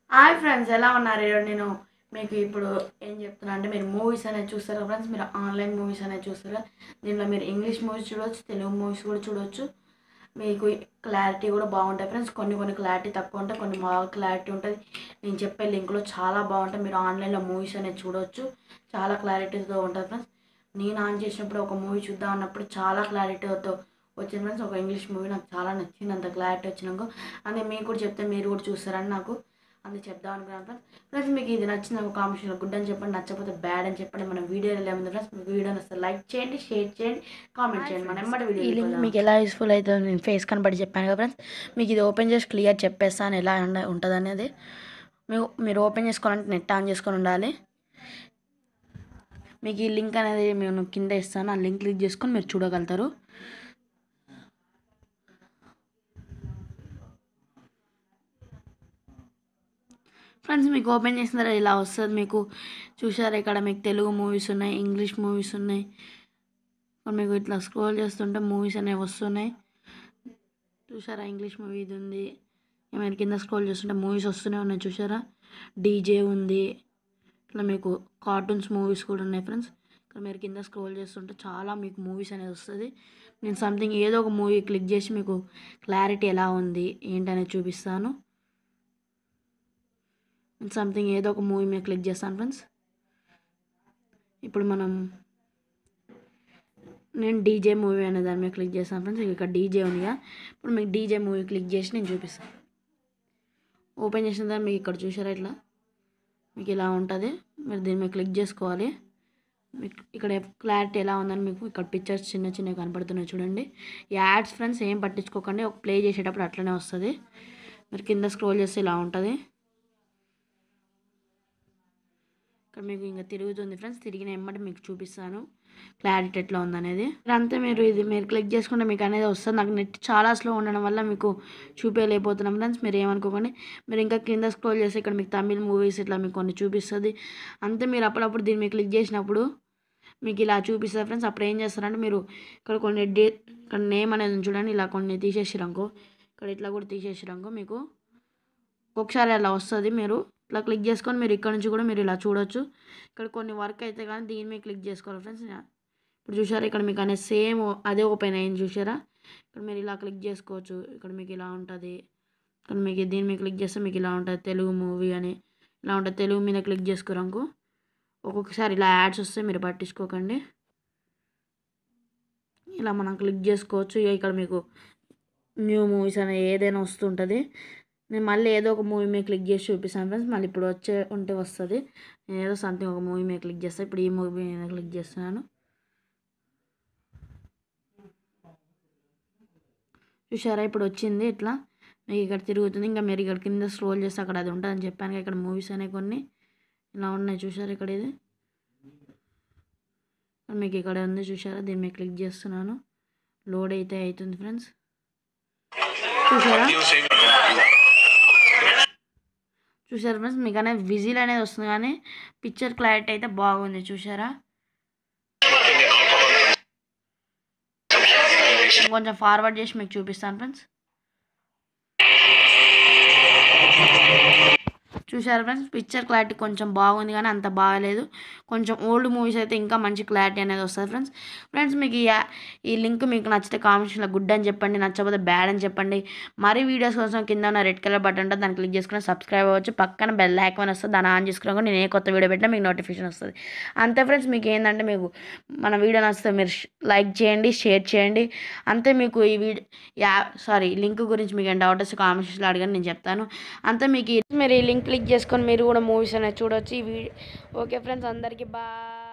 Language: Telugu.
హాయ్ ఫ్రెండ్స్ ఎలా ఉన్నారు ఈరోజు నేను మీకు ఇప్పుడు ఏం చెప్తున్నా అంటే మీరు మూవీస్ అనేది చూస్తారా ఫ్రెండ్స్ మీరు ఆన్లైన్ మూవీస్ అనేది చూస్తారా దీంట్లో మీరు ఇంగ్లీష్ మూవీస్ చూడవచ్చు తెలుగు మూవీస్ కూడా చూడవచ్చు మీకు క్లారిటీ కూడా బాగుంటాయి ఫ్రెండ్స్ కొన్ని కొన్ని క్లారిటీ తక్కువ ఉంటాయి కొన్ని బాగా క్లారిటీ ఉంటుంది నేను చెప్పే లింక్లో చాలా బాగుంటాయి మీరు ఆన్లైన్లో మూవీస్ అనేది చూడవచ్చు చాలా క్లారిటీతో ఉంటుంది ఫ్రెండ్స్ నేను ఆన్ చేసినప్పుడు ఒక మూవీ చూద్దాం అన్నప్పుడు చాలా క్లారిటీతో వచ్చింది ఫ్రెండ్స్ ఒక ఇంగ్లీష్ మూవీ నాకు చాలా నచ్చింది అంత క్లారిటీ వచ్చినాక అందుకే మీకు కూడా చెప్తే మీరు కూడా చూస్తారని నాకు అందుకే చెప్దాం అనుకున్నాను ఫ్రెండ్స్ ఫ్రెండ్స్ మీకు ఇది నచ్చిన ఒక కాంబినేషన్లో గుడ్ అని చెప్పండి నచ్చకపోతే బ్యాడ్ అని చెప్పండి మన వీడియో ఏముంది ఫ్రెండ్స్ మీకు వీడియో వస్తే లైక్ చేయండి షేర్ చేయండి కామెంట్ చేయండి మన ఎమ్మటి ఈ లింక్ వీడియో మీకు ఎలా యూస్ఫుల్ అవుతుందో నేను ఫేస్ కనబడి చెప్పాను కదా ఫ్రెండ్స్ మీకు ఇది ఓపెన్ చేసి క్లియర్ చెప్పేస్తాను ఎలా ఉండ- ఉంటుంది అనేది మీరు మీరు ఓపెన్ చేసుకోవాలంటే నెట్ ఆన్ చేసుకొని ఉండాలి మీకు ఈ లింక్ అనేది నేను కింద ఇస్తాను ఆ లింక్ క్లిక్ చేసుకొని మీరు చూడగలుగుతారు ఫ్రెండ్స్ మీకు ఓపెన్ చేసిన తర్వాత ఇలా వస్తుంది మీకు చూసారా ఇక్కడ మీకు తెలుగు మూవీస్ ఉన్నాయి ఇంగ్లీష్ మూవీస్ ఉన్నాయి మరి మీకు ఇట్లా స్క్రోల్ చేస్తుంటే మూవీస్ అనేవి వస్తున్నాయి చూసారా ఇంగ్లీష్ మూవీ ఇది ఉంది ఏమైనా కింద స్క్రోల్ చేస్తుంటే మూవీస్ వస్తూనే ఉన్నాయి చూసారా డీజే ఉంది ఇట్లా మీకు కార్టూన్స్ మూవీస్ కూడా ఉన్నాయి ఫ్రెండ్స్ ఇక్కడ మీరు కింద స్క్రోల్ చేస్తుంటే చాలా మీకు మూవీస్ అనేది వస్తుంది నేను సంథింగ్ ఏదో ఒక మూవీ క్లిక్ చేసి మీకు క్లారిటీ ఎలా ఉంది ఏంటనేది చూపిస్తాను సంథింగ్ ఏదో ఒక మూవీ మీద క్లిక్ చేస్తాను ఫ్రెండ్స్ ఇప్పుడు మనం నేను డీజే మూవీ అనే దాని మీద క్లిక్ చేస్తాను ఫ్రెండ్స్ ఇక్కడ డీజే ఉందిగా ఇప్పుడు మీకు డీజే మూవీ క్లిక్ చేసి నేను చూపిస్తాను ఓపెన్ చేసిన తర్వాత మీకు ఇక్కడ చూసారా ఇట్లా మీకు ఇలా ఉంటుంది మీరు దీని మీద క్లిక్ చేసుకోవాలి మీకు ఇక్కడ క్లారిటీ ఎలా ఉందని మీకు ఇక్కడ పిక్చర్స్ చిన్న చిన్నవి కనపడుతున్నాయి చూడండి ఈ యాడ్స్ ఫ్రెండ్స్ ఏం పట్టించుకోకండి ఒక ప్లే చేసేటప్పుడు అట్లనే వస్తుంది మీరు కింద స్క్రోల్ చేస్తే ఇలా ఉంటుంది ఇక్కడ మీకు ఇంకా తిరుగుతుంది ఫ్రెండ్స్ తిరిగిన ఎమ్మటి మీకు చూపిస్తాను క్లారిటీ ఎట్లా ఉందనేది అంతే మీరు ఇది మీరు క్లిక్ చేసుకుంటే మీకు అనేది వస్తుంది నాకు నెట్ చాలా స్లో ఉండడం వల్ల మీకు చూపించలేకపోతున్నాం ఫ్రెండ్స్ మీరు ఏమనుకోకండి మీరు ఇంకా కింద స్క్రోల్ చేస్తే ఇక్కడ మీకు తమిళ్ మూవీస్ ఇట్లా మీకు కొన్ని చూపిస్తుంది అంతే మీరు అప్పుడప్పుడు దీన్ని మీరు క్లిక్ చేసినప్పుడు మీకు ఇలా చూపిస్తుంది ఫ్రెండ్స్ అప్పుడు ఏం చేస్తారంటే మీరు ఇక్కడ కొన్ని డే ఇక్కడ నేమ్ అనేది ఉంది చూడండి ఇలా కొన్ని తీసేసిరనుకో ఇక్కడ ఇట్లా కూడా తీసేసిరనుకో మీకు ఒకసారి అలా వస్తుంది మీరు ఇట్లా క్లిక్ చేసుకొని మీరు ఇక్కడ నుంచి కూడా మీరు ఇలా చూడొచ్చు ఇక్కడ కొన్ని వర్క్ అయితే కానీ దీని మీద క్లిక్ చేసుకోవాలి ఫ్రెండ్స్ ఇప్పుడు చూసారా ఇక్కడ మీకు అనేది సేమ్ అదే ఓపెన్ అయింది చూసారా ఇక్కడ మీరు ఇలా క్లిక్ చేసుకోవచ్చు ఇక్కడ మీకు ఇలా ఉంటుంది ఇక్కడ మీకు దీని మీద క్లిక్ చేస్తే మీకు ఇలా ఉంటుంది తెలుగు మూవీ అని ఇలా ఉంటుంది తెలుగు మీద క్లిక్ చేసుకోరాకు ఒక్కొక్కసారి ఇలా యాడ్స్ వస్తే మీరు పట్టించుకోకండి ఇలా మనం క్లిక్ చేసుకోవచ్చు ఇక ఇక్కడ మీకు న్యూ మూవీస్ అనేది ఏదైనా వస్తుంటుంది నేను మళ్ళీ ఏదో ఒక మూవీ మీద క్లిక్ చేసి చూపిస్తాను ఫ్రెండ్స్ మళ్ళీ ఇప్పుడు వచ్చే ఉంటే వస్తుంది నేను ఏదో సంథింగ్ ఒక మూవీ మీద క్లిక్ చేస్తాను ఇప్పుడు ఈ మూవీ మీద క్లిక్ చేస్తున్నాను చూసారా ఇప్పుడు వచ్చింది ఇట్లా మీకు ఇక్కడ తిరుగుతుంది ఇంకా మీరు ఇక్కడ కింద స్క్రోల్ చేస్తే అక్కడ అది ఉంటుందని చెప్పాను కదా, ఇక్కడ మూవీస్ అనేవి కొన్ని ఇలా ఉన్నాయి చూసారా ఇక్కడ ఇది మీకు ఇక్కడ ఉంది చూసారా దీని మీద క్లిక్ చేస్తున్నాను లోడ్ అయితే అవుతుంది ఫ్రెండ్స్ చూసారా చూసారా ఫ్రెండ్స్ మీకు అనేది విజిల్ అనేది వస్తుంది కానీ పిక్చర్ క్లారిటీ అయితే బాగుంది చూసారా కొంచెం ఫార్వర్డ్ చేసి మీకు చూపిస్తాను ఫ్రెండ్స్ చూసారా ఫ్రెండ్స్ పిక్చర్ క్లారిటీ కొంచెం బాగుంది కానీ అంత బాగాలేదు కొంచెం ఓల్డ్ మూవీస్ అయితే ఇంకా మంచి క్లారిటీ అనేది వస్తుంది ఫ్రెండ్స్ ఫ్రెండ్స్ మీకు ఈ యా- ఈ లింక్ మీకు నచ్చితే కామెంట్స్లో గుడ్ అని చెప్పండి నచ్చకపోతే బ్యాడ్ అని చెప్పండి మరీ వీడియోస్ కోసం కింద ఉన్న రెడ్ కలర్ బటన్ ఉంటుంది దాన్ని క్లిక్ చేసుకుని సబ్స్క్రైబ్ అవ్వచ్చు పక్కన బెల్ ఐకాన్ వస్తుంది దాన్ని ఆన్ చేసుకున్నా నేను ఏ కొత్త వీడియో పెట్టినా మీకు నోటిఫికేషన్ వస్తుంది అంతే ఫ్రెండ్స్ మీకు ఏంటంటే మీకు మన వీడియో నచ్చితే మీరు లైక్ చేయండి షేర్ చేయండి అంతే మీకు ఈ వీడియో యా సారీ లింక్ గురించి మీకు ఏం డౌట్ వస్తే కామెంట్స్లో అడగండి నేను చెప్తాను అంతే మీకు ఈ- మీరు ఈ లింక్ క్లిక్ చేసుకొని మీరు కూడా మూవీస్ అనేది చూడవచ్చు ఈ వీడియో ఓకే ఫ్రెండ్స్ అందరికీ బాయ్